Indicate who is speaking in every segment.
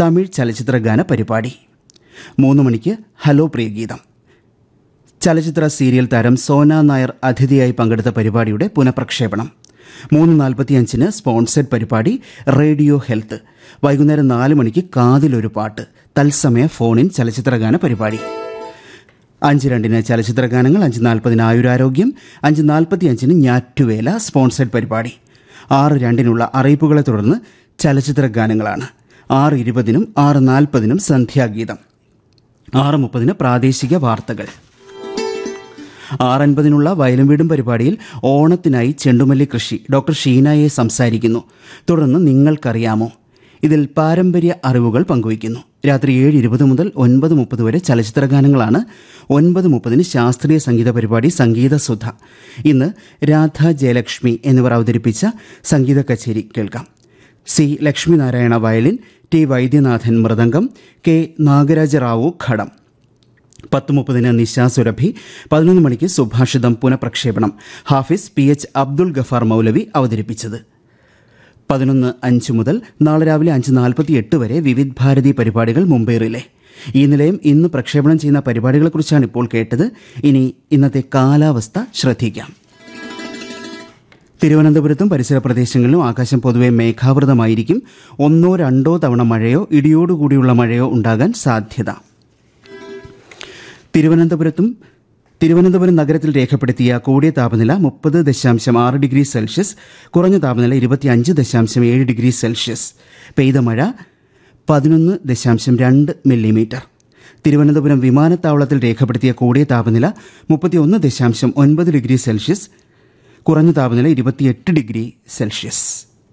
Speaker 1: തമിഴ് ചലച്ചിത്ര ഗാന പരിപാടി മൂന്ന് മണിക്ക് ഹലോ പ്രിയഗീതം ചലച്ചിത്ര സീരിയൽ താരം സോന നായർ അതിഥിയായി പങ്കെടുത്ത പരിപാടിയുടെ പുനഃപ്രക്ഷേപണം മൂന്ന് നാൽപ്പത്തിയഞ്ചിന് സ്പോൺസേഡ് പരിപാടി റേഡിയോ ഹെൽത്ത് വൈകുന്നേരം നാല് മണിക്ക് കാതിലൊരു പാട്ട് തത്സമയ ഫോണിൻ ചലച്ചിത്രഗാന പരിപാടി അഞ്ച് രണ്ടിന് ചലച്ചിത്ര ഗാനങ്ങൾ അഞ്ച് നാൽപ്പതിന് ആയുരാരോഗ്യം അഞ്ച് നാൽപ്പത്തിയഞ്ചിന് ഞാറ്റുവേല സ്പോൺസേഡ് പരിപാടി ആറ് രണ്ടിനുള്ള അറിയിപ്പുകളെ തുടർന്ന് ചലച്ചിത്ര ഗാനങ്ങളാണ് ആറ് ഇരുപതിനും ആറ് നാൽപ്പതിനും സന്ധ്യാഗീതം ആറ് മുപ്പതിന് പ്രാദേശിക വാർത്തകൾ ആറൻപതിനുള്ള വയലും വീടും പരിപാടിയിൽ ഓണത്തിനായി ചെണ്ടുമല്ലി കൃഷി ഡോക്ടർ ഷീനയെ സംസാരിക്കുന്നു തുടർന്ന് നിങ്ങൾക്കറിയാമോ ഇതിൽ പാരമ്പര്യ അറിവുകൾ പങ്കുവയ്ക്കുന്നു രാത്രി ഏഴ് ഇരുപത് മുതൽ ഒൻപത് മുപ്പത് വരെ ചലച്ചിത്ര ഗാനങ്ങളാണ് ഒൻപത് മുപ്പതിന് ശാസ്ത്രീയ സംഗീത പരിപാടി സംഗീത സുധ ഇന്ന് രാധ ജയലക്ഷ്മി എന്നിവർ അവതരിപ്പിച്ച സംഗീത കച്ചേരി കേൾക്കാം C Lakshminarayana violin T Vaidyanathan mridangam K Nagaraja Rao ghatam പത്ത് മുപ്പതിന് നിശ സുരഭി പതിനൊന്ന് മണിക്ക് സുഭാഷിതം പുനഃപ്രക്ഷേപണം ഹാഫിസ് പി എച്ച് അബ്ദുൾ ഗഫാർ മൗലവി അവതരിപ്പിച്ചത് പതിനൊന്ന് അഞ്ച് മുതൽ നാളെ രാവിലെ അഞ്ച് നാൽപ്പത്തി എട്ട് വരെ വിവിധ് ഭാരതി പരിപാടികൾ മുംബൈ റിലേ ഈ നിലയം ഇന്ന് പ്രക്ഷേപണം ചെയ്യുന്ന പരിപാടികളെക്കുറിച്ചാണ് ഇപ്പോൾ കേട്ടത് ഇനി ഇന്നത്തെ കാലാവസ്ഥ ശ്രദ്ധിക്കാം തിരുവനന്തപുരത്തും പരിസര പ്രദേശങ്ങളിലും ആകാശം പൊതുവെ മേഘാവൃതമായിരിക്കും ഒന്നോ രണ്ടോ തവണ മഴയോ ഇടിയോടുകൂടിയുള്ള മഴയോ ഉണ്ടാകാൻ സാധ്യത തിരുവനന്തപുരത്തും തിരുവനന്തപുരം നഗരത്തിൽ രേഖപ്പെടുത്തിയ കൂടിയ താപനില മുപ്പത് ദശാംശം ആറ് ഡിഗ്രി സെൽഷ്യസ് കുറഞ്ഞ താപനില ഇരുപത്തിയഞ്ച് ദശാംശം ഏഴ് ഡിഗ്രി സെൽഷ്യസ് പെയ്ത മഴ പതിനൊന്ന് ദശാംശം രണ്ട് മില്ലിമീറ്റർ തിരുവനന്തപുരം വിമാനത്താവളത്തിൽ രേഖപ്പെടുത്തിയ കൂടിയ താപനില മുപ്പത്തിയൊന്ന് ദശാംശം ഒൻപത് ഡിഗ്രി സെൽഷ്യസ് കുറഞ്ഞ താപനില ഇരുപത്തിയെട്ട് ഡിഗ്രി സെൽഷ്യസ്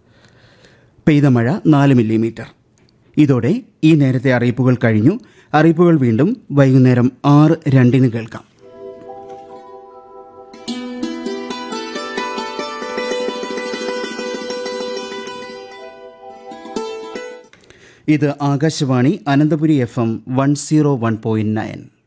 Speaker 1: പെയ്ത മഴ നാല് മില്ലിമീറ്റർ ഇതോടെ ഈ നേരത്തെ അറിയിപ്പുകൾ കഴിഞ്ഞു അറിയിപ്പുകൾ വീണ്ടും വൈകുന്നേരം ആറ് രണ്ടിന് കേൾക്കാം ഇത് Akashvani Ananthapuri F M one zero one point nine